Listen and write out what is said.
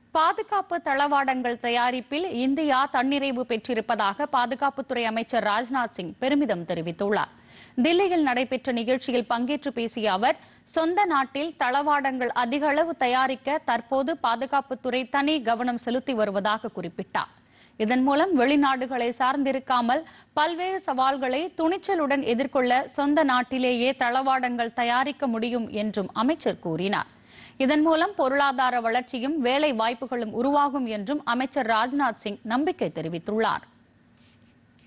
பாதுகாப்பு தளவாடங்கள் தயாரிப்பில் இந்தியா தன்னிறைவு பெற்றிருப்பதாக பாதுகாப்புத்துறை அமைச்சர் ராஜ்நாத் சிங் பெருமிதம் தெரிவித்துள்ளார் தில்லியில் நடைபெற்ற நிகழ்ச்சியில் பங்கேற்று பேசிய அவர் சொந்த நாட்டில் தளவாடங்கள் அதிக அளவு தயாரிக்க தற்போது பாதுகாப்புத்துறை தனி கவனம் செலுத்தி வருவதாக குறிப்பிட்டார் இதன் மூலம் வெளிநாடுகளை சார்ந்திருக்காமல் பல்வேறு சவால்களை துணிச்சலுடன் எதிர்கொள்ள சொந்த நாட்டிலேயே தளவாடங்கள் தயாரிக்க முடியும் என்றும் அமைச்சர் கூறினார் இதன் மூலம் பொருளாதார வளர்ச்சியும் வேலை வாய்ப்புகளும் உருவாகும் என்றும் அமைச்சர் ராஜ்நாத் சிங் நம்பிக்கை தெரிவித்துள்ளார்